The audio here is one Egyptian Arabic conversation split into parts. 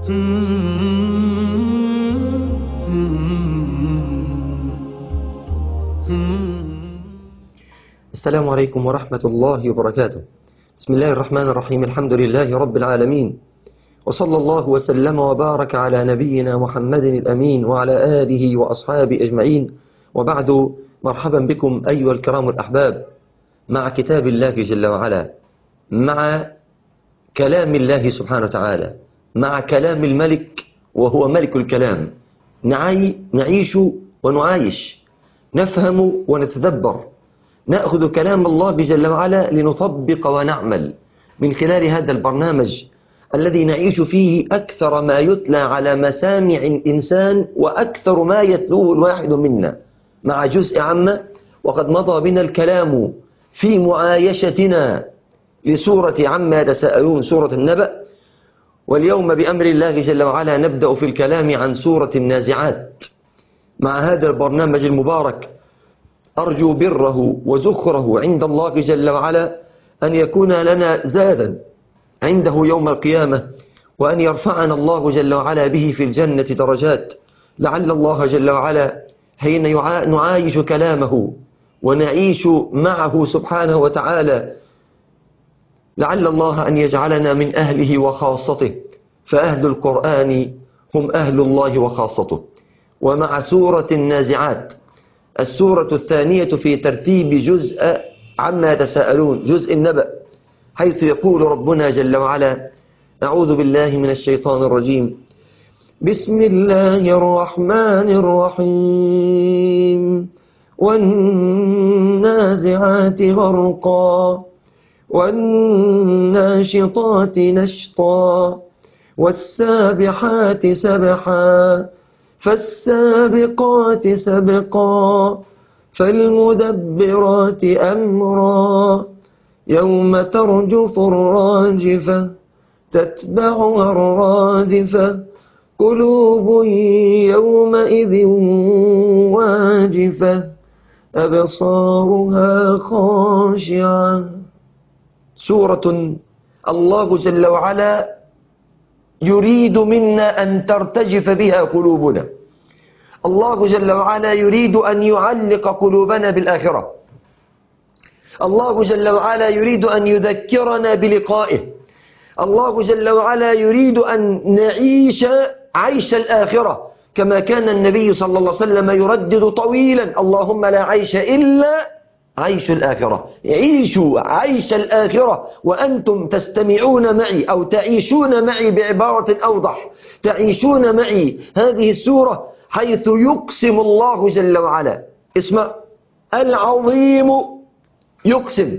السلام عليكم ورحمة الله وبركاته بسم الله الرحمن الرحيم الحمد لله رب العالمين وصلى الله وسلم وبارك على نبينا محمد الأمين وعلى آله وأصحابه أجمعين وبعد مرحبا بكم أيها الكرام الأحباب مع كتاب الله جل وعلا مع كلام الله سبحانه وتعالى مع كلام الملك وهو ملك الكلام نعي نعيش ونعايش نفهم ونتدبر نأخذ كلام الله جل وعلا لنطبق ونعمل من خلال هذا البرنامج الذي نعيش فيه أكثر ما يتلى على مسامع الإنسان وأكثر ما يتلوه الواحد منا مع جزء عامة وقد مضى بنا الكلام في معايشتنا لسورة عما يتساءلون سورة النبأ واليوم بأمر الله جل وعلا نبدأ في الكلام عن سورة النازعات مع هذا البرنامج المبارك أرجو بره وزخره عند الله جل وعلا أن يكون لنا زادا عنده يوم القيامة وأن يرفعنا الله جل وعلا به في الجنة درجات لعل الله جل وعلا حين نعايش كلامه ونعيش معه سبحانه وتعالى لعل الله أن يجعلنا من أهله وخاصته فأهل القرآن هم أهل الله وخاصته ومع سورة النازعات السورة الثانية في ترتيب جزء عما يتساءلون جزء النبأ حيث يقول ربنا جل وعلا أعوذ بالله من الشيطان الرجيم بسم الله الرحمن الرحيم والنازعات غرقا والناشطات نشطا والسابحات سبحا فالسابقات سبقا فالمدبرات أمرا يوم ترجف الراجفة تتبعها الرادفة قلوب يومئذ واجفة أبصارها خاشعة سورة الله جل وعلا يريد منا أن ترتجف بها قلوبنا الله جل وعلا يريد أن يعلق قلوبنا بالآخرة الله جل وعلا يريد أن يذكرنا بلقائه الله جل وعلا يريد أن نعيش عيش الآخرة كما كان النبي صلى الله عليه وسلم يردد طويلا اللهم لا عيش إلا عيش الآخرة عيشوا عيش الآخرة وأنتم تستمعون معي أو تعيشون معي بعبارة أوضح تعيشون معي هذه السورة حيث يقسم الله جل وعلا اسمع العظيم يقسم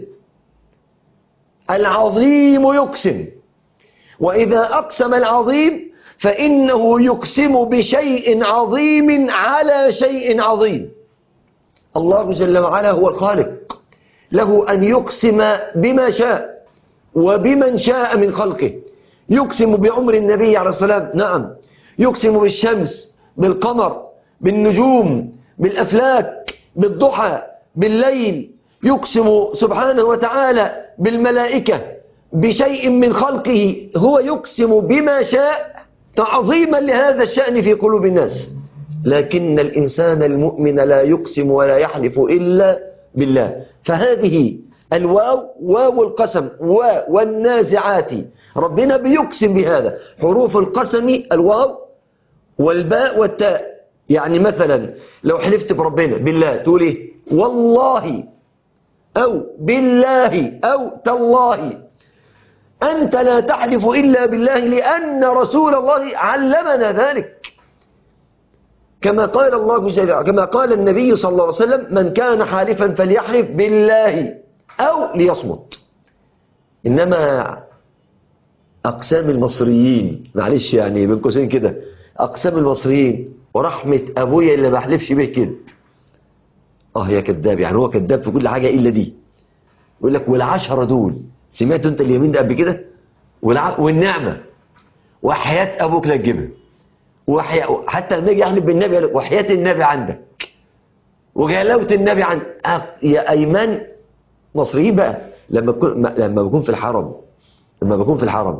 العظيم يقسم وإذا أقسم العظيم فإنه يقسم بشيء عظيم على شيء عظيم الله جل وعلا هو الخالق له أن يقسم بما شاء وبمن شاء من خلقه يقسم بعمر النبي عليه السلام نعم يقسم بالشمس بالقمر بالنجوم بالأفلاك بالضحى بالليل يقسم سبحانه وتعالى بالملائكة بشيء من خلقه هو يقسم بما شاء تعظيما لهذا الشأن في قلوب الناس لكن الإنسان المؤمن لا يقسم ولا يحلف إلا بالله فهذه الواو واو القسم و والنازعات ربنا بيقسم بهذا حروف القسم الواو والباء والتاء يعني مثلا لو حلفت بربنا بالله تقول ايه والله أو بالله أو تالله أنت لا تحلف إلا بالله لأن رسول الله علمنا ذلك كما قال الله جل كما قال النبي صلى الله عليه وسلم من كان حالفا فليحلف بالله أو ليصمت إنما أقسام المصريين معلش يعني بين قوسين كده أقسام المصريين ورحمة أبويا اللي ما بحلفش به كده اه يا كذاب يعني هو كذاب في كل حاجة إلا دي يقول لك والعشرة دول سمعتوا انت اليمين ده قبل كده والع... والنعمة وحياة أبوك لا تجيبها وحياة حتى لما يجي يحلف بالنبي يقول لك وحياة النبي عندك وجلاوة النبي عند يا أيمان مصريين بقى لما بكون لما بكون في الحرم لما بكون في الحرم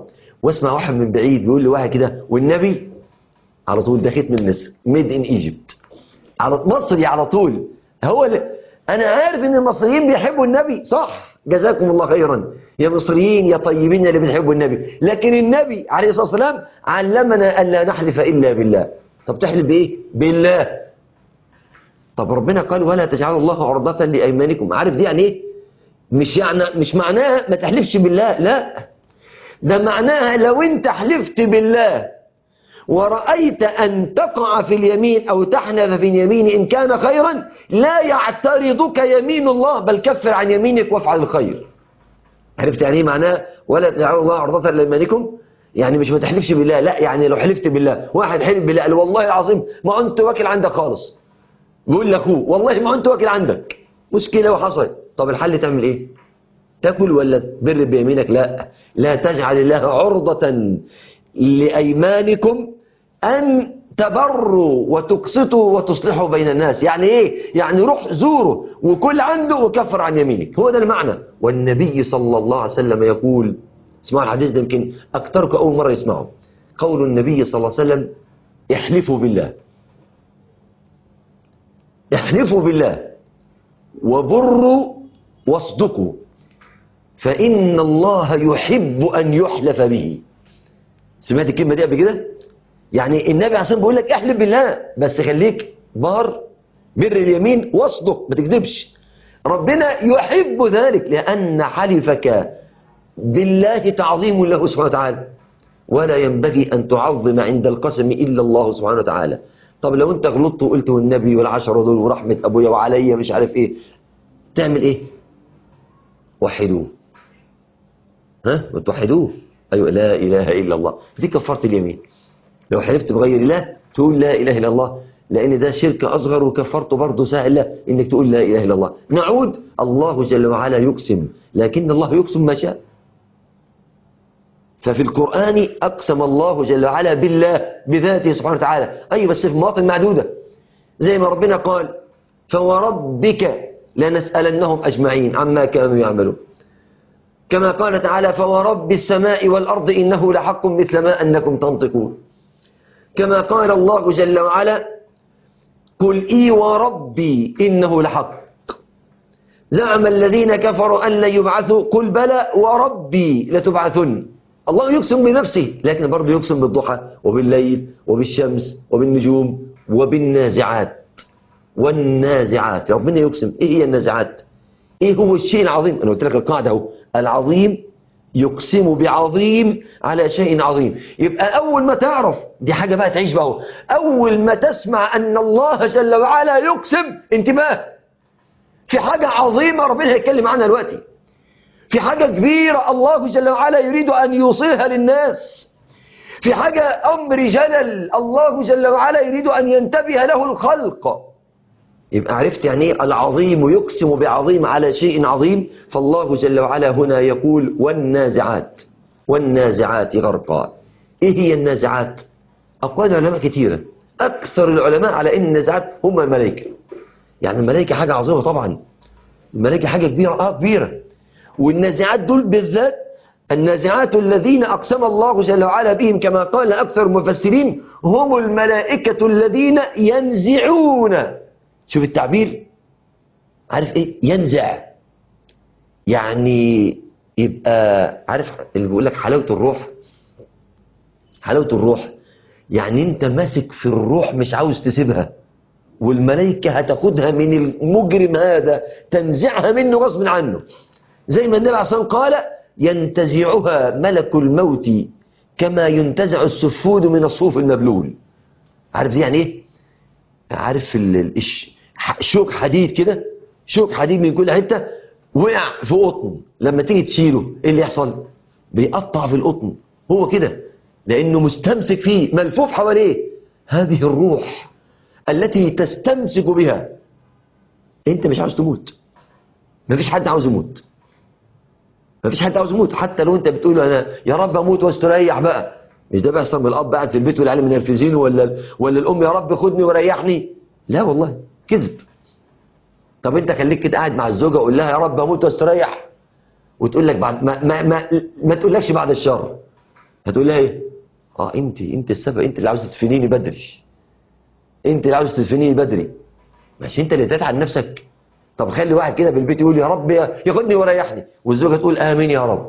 واسمع واحد من بعيد بيقول لواحد كده والنبي على طول ده ختم النسر ميد ان ايجيبت على مصري على طول هو اللي انا عارف ان المصريين بيحبوا النبي صح جزاكم الله خيرا يا مصريين يا طيبين اللي بتحبوا النبي لكن النبي عليه الصلاه والسلام علمنا الا نحلف الا بالله طب تحلف بايه بالله طب ربنا قال ولا تجعلوا الله عرضة لايمانكم عارف دي يعني ايه مش يعني مش معناها ما تحلفش بالله لا ده معناها لو انت حلفت بالله ورأيت أن تقع في اليمين أو تحنث في اليمين إن كان خيرا لا يعترضك يمين الله بل كفر عن يمينك وافعل الخير عرفت يعني ايه معناه ولا تجعلوا الله عرضة لأيمانكم يعني مش ما تحلفش بالله لا يعني لو حلفت بالله واحد حلف بالله قال والله العظيم ما أنت واكل عندك خالص بيقول لأخوه والله ما أنت واكل عندك مشكلة وحصلت طب الحل تعمل إيه تاكل ولا تبر بيمينك لا لا تجعل الله عرضة لأيمانكم أن تبروا وتقسطوا وتصلحوا بين الناس يعني إيه؟ يعني روح زوره وكل عنده وكفر عن يمينك هو ده المعنى والنبي صلى الله عليه وسلم يقول اسمعوا الحديث ده يمكن أكثركم أول مرة يسمعه قول النبي صلى الله عليه وسلم احلفوا بالله احلفوا بالله وبروا واصدقوا فإن الله يحب أن يحلف به سمعت الكلمة دي قبل كده يعني النبي عشان بيقول لك احلف بالله بس خليك بار بر اليمين واصدق ما تكذبش ربنا يحب ذلك لأن حلفك بالله تعظيم له سبحانه وتعالى ولا ينبغي أن تعظم عند القسم إلا الله سبحانه وتعالى طب لو انت غلطت وقلت والنبي والعشرة دول ورحمة أبويا وعليا مش عارف ايه تعمل ايه وحدوه ها وتوحدوه أيوة لا إله إلا الله دي كفارة اليمين لو حلفت بغير الله تقول لا إله إلا الله لأن ده شرك أصغر وكفرته برضه سهلة إنك تقول لا إله إلا الله نعود الله جل وعلا يقسم لكن الله يقسم ما شاء ففي القرآن أقسم الله جل وعلا بالله بذاته سبحانه وتعالى أي بس في مواطن معدودة زي ما ربنا قال فوربك لنسألنهم أجمعين عما كانوا يعملون كما قال تعالى فورب السماء والأرض إنه لحق مثل ما أنكم تنطقون كما قال الله جل وعلا قل إي وربي إنه لحق زعم الذين كفروا أن لن يبعثوا قل بلى وربي لتبعثن الله يقسم بنفسه لكن برضه يقسم بالضحى وبالليل وبالشمس وبالنجوم وبالنازعات والنازعات ربنا يقسم ايه هي النازعات ايه هو الشيء العظيم انا قلت لك القاعده اهو العظيم يقسم بعظيم على شيء عظيم يبقى اول ما تعرف دي حاجه بقى تعيش بقى اهو. اول ما تسمع ان الله جل وعلا يقسم انتباه في حاجه عظيمه ربنا هيتكلم عنها دلوقتي في حاجه كبيره الله جل وعلا يريد ان يوصلها للناس في حاجه امر جلل الله جل وعلا يريد ان ينتبه له الخلق يبقى عرفت يعني ايه العظيم يقسم بعظيم على شيء عظيم فالله جل وعلا هنا يقول والنازعات والنازعات غرقا ايه هي النازعات اقوال العلماء كثيره اكثر العلماء على ان النازعات هم الملائكه يعني الملائكه حاجه عظيمه طبعا الملائكه حاجه كبيره اه كبيره والنازعات دول بالذات النازعات الذين أقسم الله جل وعلا بهم كما قال أكثر المفسرين هم الملائكة الذين ينزعون شوف التعبير عارف ايه ينزع يعني يبقى عارف اللي بيقول لك حلاوة الروح حلاوة الروح يعني انت ماسك في الروح مش عاوز تسيبها والملائكة هتاخدها من المجرم هذا تنزعها منه غصب عنه زي ما النبي عليه الصلاة والسلام قال ينتزعها ملك الموت كما ينتزع السفود من الصوف المبلول عارف دي يعني ايه عارف شوك حديد كده شوك حديد من كل حته وقع في قطن لما تيجي تشيله ايه اللي يحصل بيقطع في القطن هو كده لانه مستمسك فيه ملفوف حواليه هذه الروح التي تستمسك بها انت مش عاوز تموت مفيش حد عاوز يموت مفيش حد عاوز يموت حتى لو انت بتقول انا يا رب اموت واستريح بقى مش ده بيحصل بالاب قاعد في البيت والعيال منرفزين ولا ولا الام يا رب خدني وريحني لا والله كذب طب انت خليك كده قاعد مع الزوجه قول لها يا رب اموت واستريح وتقول لك بعد ما ما ما, ما تقولكش بعد الشر هتقول لها ايه اه انت انت السبب انت اللي عاوز تدفنيني بدري انت اللي عاوز تدفنيني بدري مش انت اللي تتعب نفسك طب خلي واحد كده في البيت يقول يا رب يا- ياخدني وريحني والزوجه تقول امين يا رب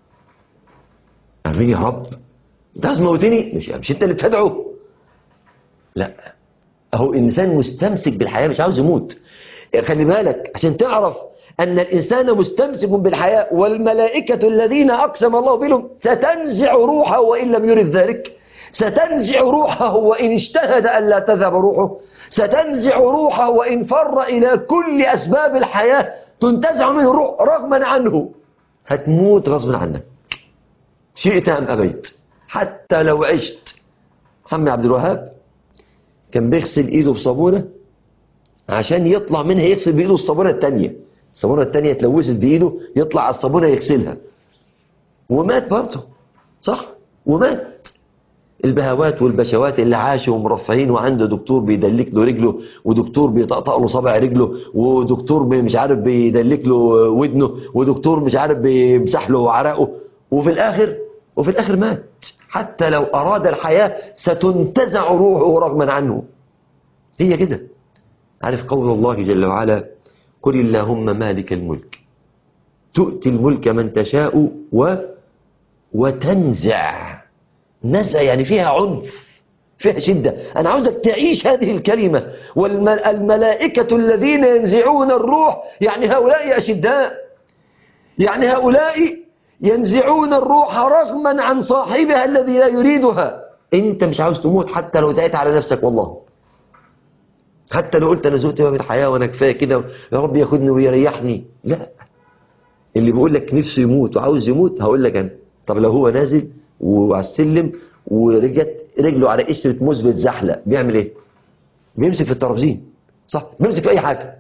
امين يا رب انت عايز تموتني مش مش انت اللي بتدعو لا اهو انسان مستمسك بالحياه مش عاوز يموت خلي بالك عشان تعرف ان الانسان مستمسك بالحياه والملائكه الذين اقسم الله بهم ستنزع روحه وان لم يرد ذلك ستنزع روحه وان اجتهد الا تذهب روحه ستنزع روحه وان فر الى كل اسباب الحياه تنتزع منه الروح رغما عنه هتموت غصبا عنك شئت ام ابيت حتى لو عشت محمد عبد الوهاب كان بيغسل ايده بصابونه عشان يطلع منها يغسل بايده الصابونه الثانيه الصابونه الثانيه اتلوثت بايده يطلع على الصابونه يغسلها ومات برضه صح ومات البهوات والبشوات اللي عاشوا ومرفعين وعنده دكتور بيدلك له رجله ودكتور بيطقطق له صابع رجله ودكتور بي- مش عارف بيدلك له ودنه ودكتور مش عارف بيمسح له عرقه وفي الاخر وفي الاخر مات حتى لو اراد الحياه ستنتزع روحه رغما عنه هي كده عارف قول الله جل وعلا قل اللهم مالك الملك تؤتي الملك من تشاء و وتنزع نزع يعني فيها عنف فيها شدة أنا عاوزك تعيش هذه الكلمة والملائكة الذين ينزعون الروح يعني هؤلاء أشداء يعني هؤلاء ينزعون الروح رغما عن صاحبها الذي لا يريدها انت مش عاوز تموت حتى لو دعيت على نفسك والله حتى لو قلت انا زهقت بقى من الحياه وانا كفايه كده يا رب ياخدني ويريحني لا اللي بيقول لك نفسه يموت وعاوز يموت هقول لك انا طب لو هو نازل وعلى السلم ورجت رجله على قشره موز بتزحلق بيعمل ايه؟ بيمسك في الترابزين صح بيمسك في اي حاجه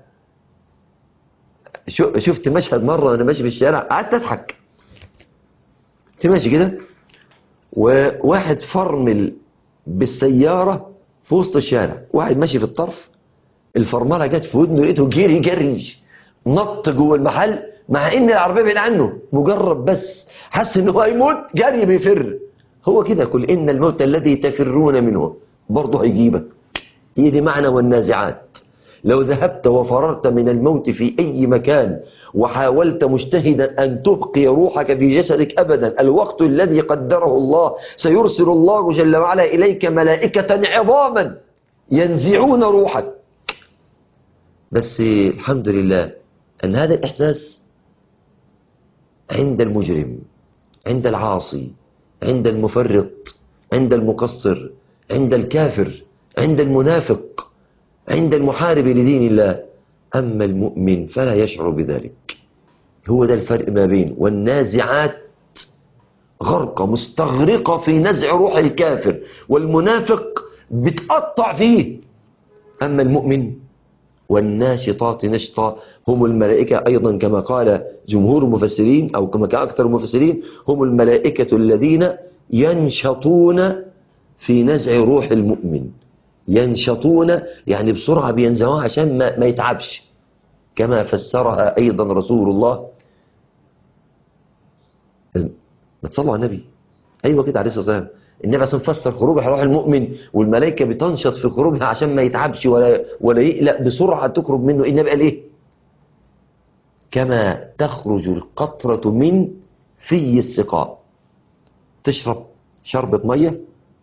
شو- شفت مشهد مره وانا ماشي في الشارع قعدت اضحك كنت ماشي كده وواحد فرمل بالسياره في وسط الشارع واحد ماشي في الطرف الفرمله جت في ودنه لقيته جري جري نط جوه المحل مع ان العربيه بعيد عنه مجرد بس حس ان هو هيموت جري بيفر هو كده قل ان الموت الذي تفرون منه برضه هيجيبك هي دي معنى والنازعات لو ذهبت وفررت من الموت في أي مكان وحاولت مجتهدا أن تبقي روحك في جسدك أبدا الوقت الذي قدره الله سيرسل الله جل وعلا إليك ملائكة عظاما ينزعون روحك بس الحمد لله أن هذا الإحساس عند المجرم عند العاصي عند المفرط عند المقصر عند الكافر عند المنافق عند المحارب لدين الله أما المؤمن فلا يشعر بذلك هو ده الفرق ما بين والنازعات غرقة مستغرقة في نزع روح الكافر والمنافق بتقطع فيه أما المؤمن والناشطات نشطا هم الملائكة أيضا كما قال جمهور المفسرين أو كما كان أكثر المفسرين هم الملائكة الذين ينشطون في نزع روح المؤمن ينشطون يعني بسرعة بينزعوها عشان ما, ما يتعبش كما فسرها أيضا رسول الله ما تصلوا على النبي أيوة كده عليه الصلاة والسلام النبي عشان فسر خروج روح المؤمن والملائكة بتنشط في خروجها عشان ما يتعبش ولا ولا يقلق بسرعة تخرج منه النبي قال إيه كما تخرج القطرة من في السقاء تشرب شربة مية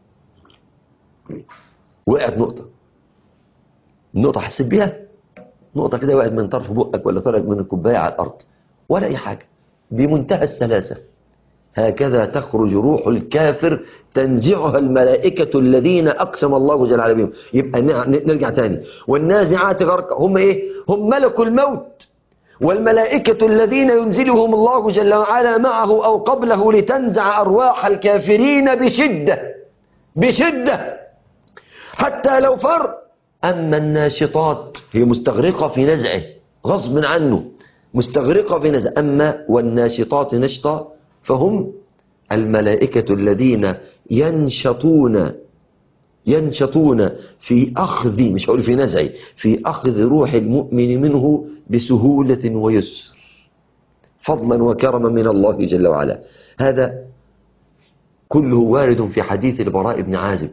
وقعت نقطة النقطة حسيت بيها نقطة كده وقعت من طرف بقك ولا طلعت من الكوباية على الأرض ولا أي حاجة بمنتهى السلاسة هكذا تخرج روح الكافر تنزعها الملائكة الذين أقسم الله جل وعلا بهم يبقى نرجع تاني والنازعات غرقا هم إيه هم ملك الموت والملائكة الذين ينزلهم الله جل وعلا معه أو قبله لتنزع أرواح الكافرين بشدة بشدة حتى لو فر أما الناشطات هي مستغرقة في نزعه غصب عنه مستغرقة في نزعه أما والناشطات نشطا فهم الملائكة الذين ينشطون ينشطون في أخذ مش هقول في نزع في أخذ روح المؤمن منه بسهولة ويسر فضلا وكرما من الله جل وعلا هذا كله وارد في حديث البراء بن عازب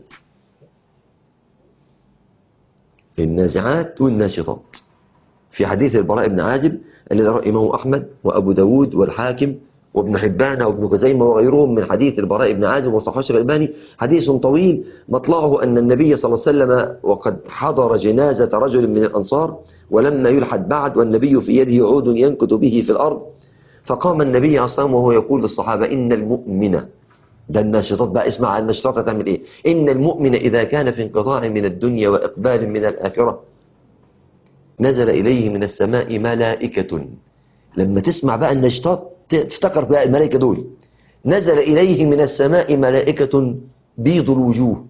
النازعات والناشطات في حديث البراء بن عازب الذي رواه الإمام أحمد وأبو داود والحاكم وابن حبان وابن خزيمة وغيرهم من حديث البراء بن عازب وصححه الألباني حديث طويل مطلعه أن النبي صلى الله عليه وسلم وقد حضر جنازة رجل من الأنصار ولما يلحد بعد والنبي في يده عود ينكت به في الأرض فقام النبي عليه الصلاة والسلام وهو يقول للصحابة إن المؤمن ده الناشطات بقى اسمع الناشطات هتعمل ايه إن المؤمن إذا كان في انقطاع من الدنيا وإقبال من الآخرة نزل إليه من السماء ملائكة لما تسمع بقى النشطات تفتكر بقى الملائكة دول نزل إليه من السماء ملائكة بيض الوجوه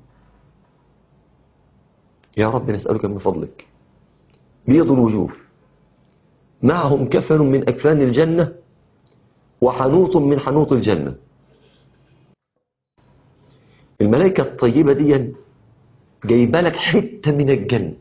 يا رب نسألك من فضلك بيض الوجوه معهم كفن من أكفان الجنة وحنوط من حنوط الجنة الملائكة الطيبة دي جايبه لك حتة من الجنة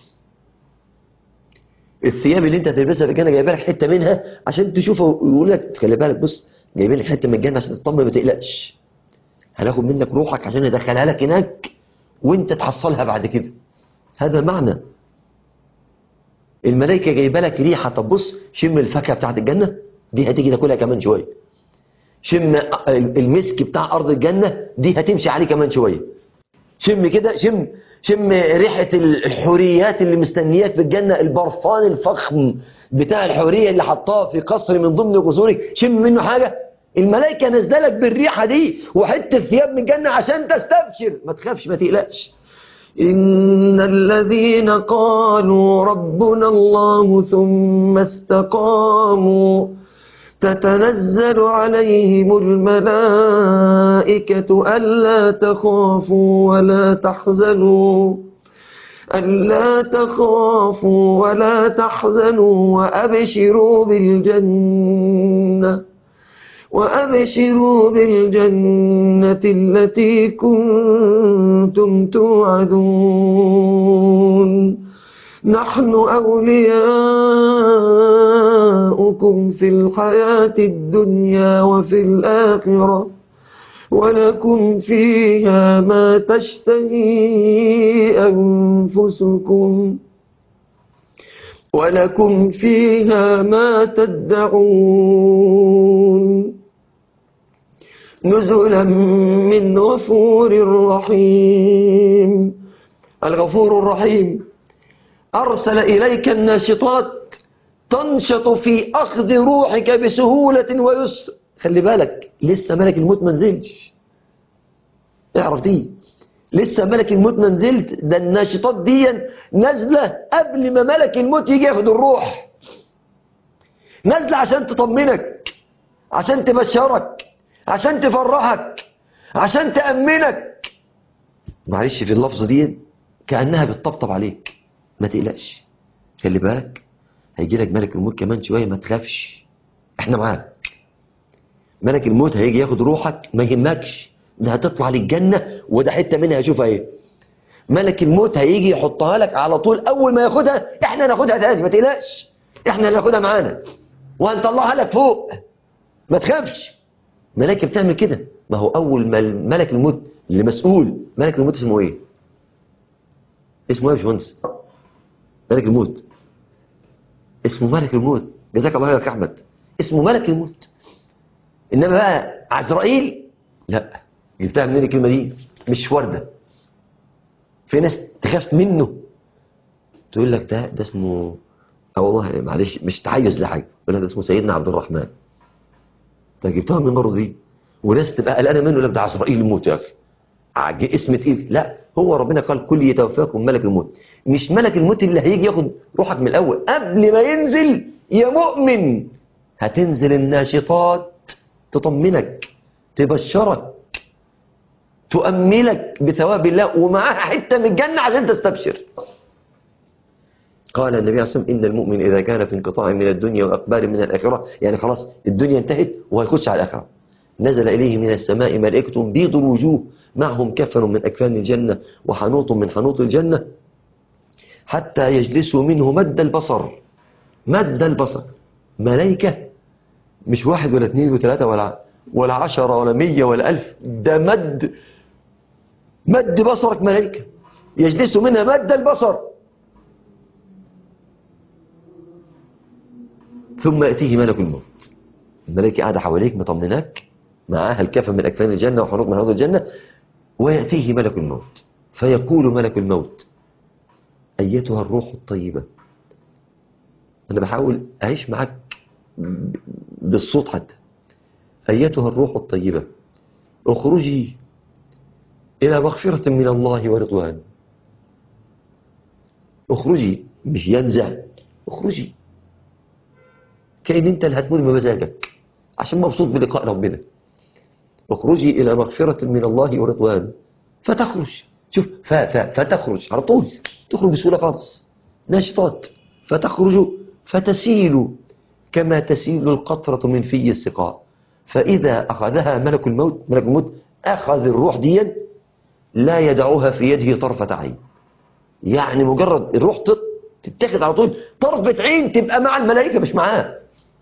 الثياب اللي انت هتلبسها في الجنه جايبه لك حته منها عشان تشوفها ويقول لك خلي بالك بص جايبين لك حته من الجنه عشان تطمن ما تقلقش هناخد منك روحك عشان ندخلها لك هناك وانت تحصلها بعد كده هذا معنى الملائكه جايبه لك ريحه طب بص شم الفاكهه بتاعت الجنه دي هتيجي تاكلها كمان شويه شم المسك بتاع ارض الجنه دي هتمشي عليه كمان شويه شم كده شم شم ريحة الحوريات اللي مستنياك في الجنة البرفان الفخم بتاع الحورية اللي حطاه في قصر من ضمن قصورك شم منه حاجة الملائكة نازله لك بالريحة دي وحتة ثياب من الجنة عشان تستبشر ما تخافش ما تقلقش إن الذين قالوا ربنا الله ثم استقاموا تتنزل عليهم الملائكة ألا تخافوا ولا تحزنوا ألا تخافوا ولا تحزنوا وأبشروا بالجنة وأبشروا بالجنة التي كنتم توعدون نحن أولياؤكم في الحياة الدنيا وفي الآخرة ولكم فيها ما تشتهي أنفسكم ولكم فيها ما تدعون نزلا من غفور رحيم الغفور الرحيم أرسل إليك الناشطات تنشط في أخذ روحك بسهولة ويسر خلي بالك لسه ملك الموت ما نزلش اعرف دي لسه ملك الموت ما نزلت ده الناشطات دي نازلة قبل ما ملك الموت يجي ياخد الروح نازلة عشان تطمنك عشان تبشرك عشان تفرحك عشان تأمنك معلش في اللفظة دي كأنها بتطبطب عليك ما تقلقش خلي بالك هيجي لك ملك الموت كمان شوية ما تخافش احنا معاك ملك الموت هيجي ياخد روحك ما يهمكش ده هتطلع للجنة وده حتة منها شوفها ايه ملك الموت هيجي يحطها لك على طول اول ما ياخدها احنا ناخدها تاني ما تقلقش احنا ناخدها معانا وهنطلعها لك فوق ما تخافش ملائكة بتعمل كده ما هو اول ما ملك الموت اللي مسؤول ملك الموت اسمه ايه اسمه ايه يا باشمهندس ملك الموت اسمه ملك الموت جزاك الله خيرك يا احمد اسمه ملك الموت انما بقى عزرائيل لا جبتها منين الكلمه دي مش وارده في ناس تخاف منه تقول لك ده ده اسمه اه والله معلش مش تحيز لحاجه يقول لك ده اسمه سيدنا عبد الرحمن انت جبتها من برضه دي وناس تبقى قلقانه منه يقول لك ده عزرائيل الموت يا اخي عج- اسم تقيل لا هو ربنا قال كل يتوفاكم ملك الموت مش ملك الموت اللي هيجي ياخد روحك من الاول قبل ما ينزل يا مؤمن هتنزل الناشطات تطمنك تبشرك تؤملك بثواب الله ومعاها حته من الجنه عشان تستبشر قال النبي عليه الصلاة والسلام إن المؤمن إذا كان في انقطاع من الدنيا وأقبال من الآخرة يعني خلاص الدنيا انتهت وهيخش على الآخرة نزل إليه من السماء ملائكة بيض الوجوه معهم كفن من أكفان الجنة وحنوط من حنوط الجنة حتى يجلسوا منه مد البصر مد البصر ملائكة مش واحد ولا اثنين وثلاثة ولا ولا عشرة ولا مية ولا ألف ده مد مد بصرك ملائكة يجلس منها مد البصر ثم يأتيه ملك الموت الملائكة قاعدة حواليك مطمناك معاها الكفن من أكفان الجنة وحروق من حروق الجنة ويأتيه ملك الموت فيقول ملك الموت أيتها الروح الطيبة أنا بحاول أعيش معك بالصوت حتى أيتها الروح الطيبة اخرجي إلى مغفرة من الله ورضوان اخرجي مش ينزع اخرجي كأن أنت اللي هتموت بمزاجك عشان مبسوط بلقاء ربنا اخرجي إلى مغفرة من الله ورضوان فتخرج شوف ف ف فتخرج على طول تخرج بسهولة خالص ناشطات فتخرج فتسيل كما تسيل القطرة من في السقاء فإذا أخذها ملك الموت ملك الموت أخذ الروح دي لا يدعوها في يده طرفة عين يعني مجرد الروح تت- تتاخد على طول طرفة عين تبقى مع الملائكة مش معاه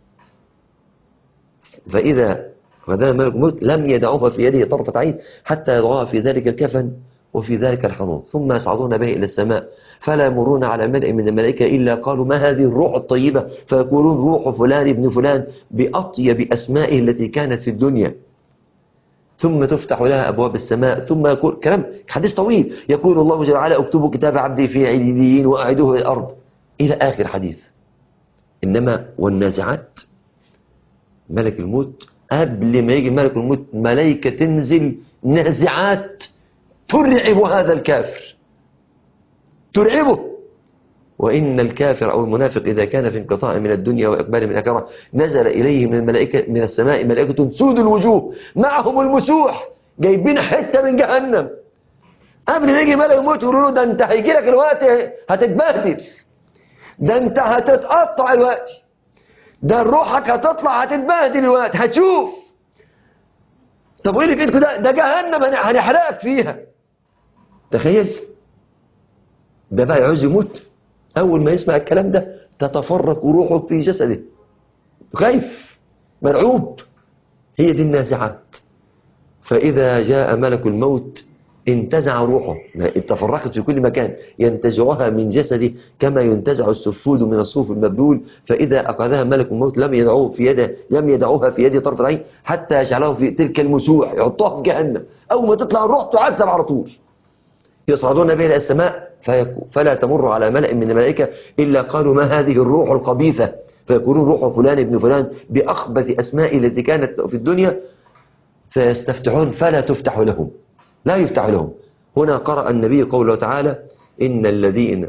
فإذا أخذها ملك الموت لم يدعوها في يده طرفة عين حتى يضعها في ذلك الكفن وفي ذلك الحنوط ثم يصعدون به إلى السماء فلا يمرون على ملئ من الملائكة إلا قالوا ما هذه الروح الطيبة فيقولون روح فلان ابن فلان بأطيب أسمائه التي كانت في الدنيا ثم تفتح لها أبواب السماء ثم يقول كلام حديث طويل يقول الله جل وعلا اكتبوا كتاب عبدي في عليين وأعدوه إلى الأرض إلى آخر حديث إنما والنازعات ملك الموت قبل ما يجي ملك الموت ملائكة تنزل نازعات ترعب هذا الكافر ترعبه وإن الكافر أو المنافق إذا كان في انقطاع من الدنيا وإقبال من الآخرة نزل إليه من الملائكة من السماء ملائكة سود الوجوه معهم المسوح جايبين حتة من جهنم قبل ما يجي ملك الموت يقولوا له ده أنت هيجي لك الوقت هتتبهدل ده أنت هتتقطع الوقت ده روحك هتطلع هتتبهدل الوقت هتشوف طب وايه اللي في ايدكم ده ده جهنم هن- هنحرقك فيها تخيل ده بقى يعوز يموت اول ما يسمع الكلام ده تتفرق روحه في جسده خايف مرعوب هي دي النازعات فإذا جاء ملك الموت انتزع روحه تفرقت في كل مكان ينتزعها من جسده كما ينتزع السفود من الصوف المبلول فإذا أخذها ملك الموت لم يدعوه في يده لم يدعوها في يده طرف العين حتى يجعله في تلك المسوح يحطوها في جهنم أول ما تطلع الروح تعذب على طول يصعدون به إلى السماء فيكو فلا تمر على ملأ من الملائكة إلا قالوا ما هذه الروح القبيثة فيقولون روح فلان ابن فلان بأخبث أسماء التي كانت في الدنيا فيستفتحون فلا تفتح لهم لا يفتح لهم هنا قرأ النبي قوله تعالى إن الذين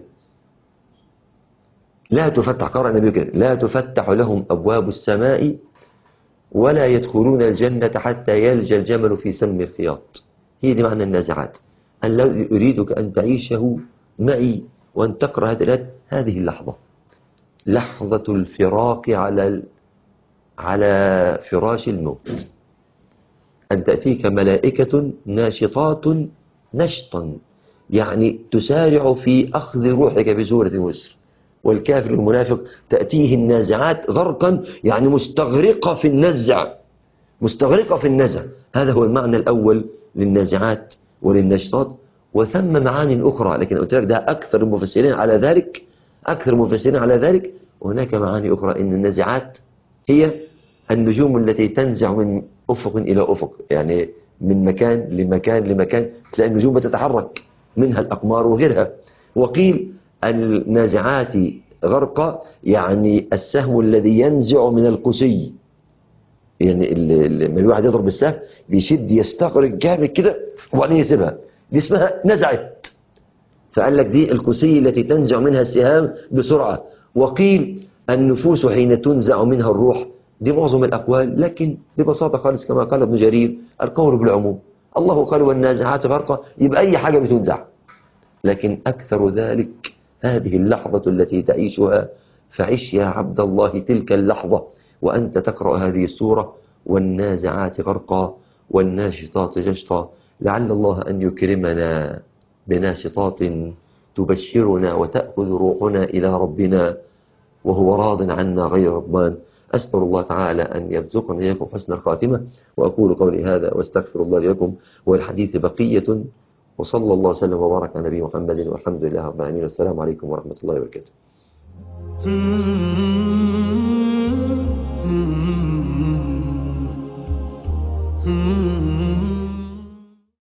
لا تفتح قرأ النبي كده لا تفتح لهم أبواب السماء ولا يدخلون الجنة حتى يلج الجمل في سم الخياط هي دي معنى النازعات الذي أريدك أن تعيشه معي وأن تقرأ هذه الآيات هذه اللحظة لحظة الفراق على ال- على فراش الموت أن تأتيك ملائكة ناشطات نشطا يعني تسارع في أخذ روحك بسورة وسر والكافر المنافق تأتيه النازعات غرقا يعني مستغرقة في النزع مستغرقة في النزع هذا هو المعنى الأول للنازعات وللنشطات وثم معاني أخرى لكن قلت لك ده أكثر المفسرين على ذلك أكثر المفسرين على ذلك وهناك معاني أخرى إن النازعات هي النجوم التي تنزع من أفق إلى أفق يعني من مكان لمكان لمكان تلاقي النجوم بتتحرك منها الأقمار وغيرها وقيل النازعات غرقا يعني السهم الذي ينزع من القسي يعني ال- ال- لما الواحد يضرب السهم بيشد يستغرق جامد كده وبعدين يسيبها دي اسمها نزعت فقال لك دي الكسي التي تنزع منها السهام بسرعة وقيل النفوس حين تنزع منها الروح دي معظم الأقوال لكن ببساطة خالص كما قال ابن جرير القول بالعموم الله قال والنازعات غرقا يبقى أي حاجة بتنزع لكن أكثر ذلك هذه اللحظة التي تعيشها فعش يا عبد الله تلك اللحظة وأنت تقرأ هذه السورة والنازعات غرقا والناشطات جشطا لعل الله أن يكرمنا بناشطات تبشرنا وتأخذ روحنا إلى ربنا وهو راض عنا غير رضوان أسأل الله تعالى أن يرزقنا إياكم حسن الخاتمة وأقول قولي هذا واستغفر الله لكم والحديث بقية وصلى الله وسلم وبارك على نبي محمد والحمد لله رب العالمين والسلام عليكم ورحمة الله وبركاته Mm-hmm.